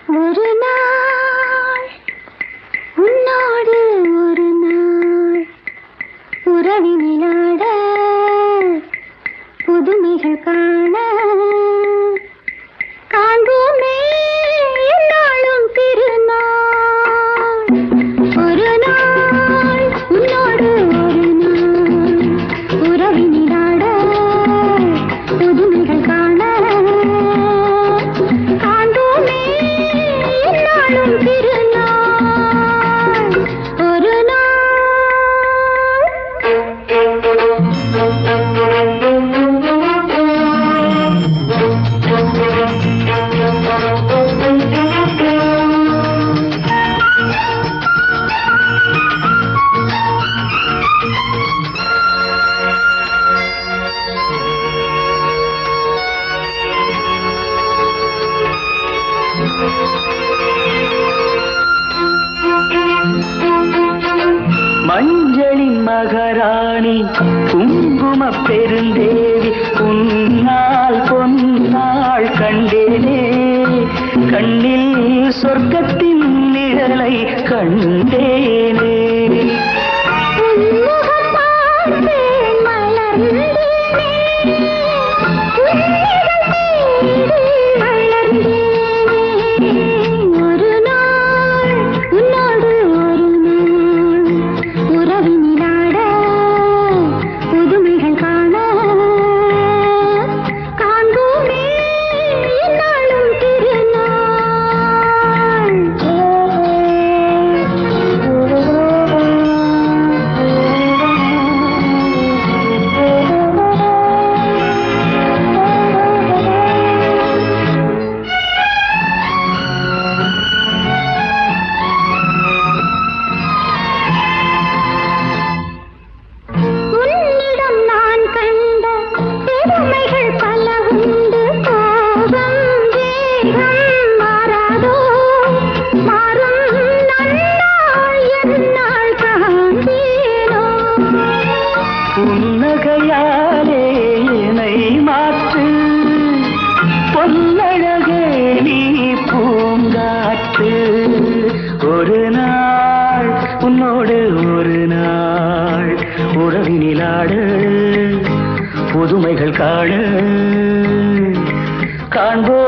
ஒரு நாள் உன்னோடு ஒரு நாள் உறவினிலாட புதுமைகள் காண காண்போமே என்னாலும் திருநாள் ஒரு நாள் உன்னோடு ஒரு நாள் உறவினிலாட புதுமைகள் காண காண்போமே என்னாலும் திருநாள் ஒரு நாள் மஞ்சளின் மகாராணி குங்கும பெருந்தேவி உன்னால் பொன்னாள் கண்டேனே கண்ணில் சொர்க்கத்தின் நிழலை கண்டேனே உன்முகம் பார்த்தேன் மலர்ந்தேனே. உன்னிதழ் தேடி வளர்ந்தேனே. ஒரு நாள் உன்னோடு ஒரு நாள் உறவினிலாட புதுமைகள் காண காண்போமே என்னாலும் திருநாள் உன்னிடம் நான் கண்ட பெருமைகள் பல உண்டு கோபம் வேகம் மாறாதோ மாறும் நன்னாள் என்னால் காண்பேனோ புன்னகையாலே என்னை மாற்று பொன்னழகே நீ பூங்காற்று ஒரு நாள் உன்னோடு ஒரு நாள் உறவினிலாடு புதுமைகள் காண காண்போ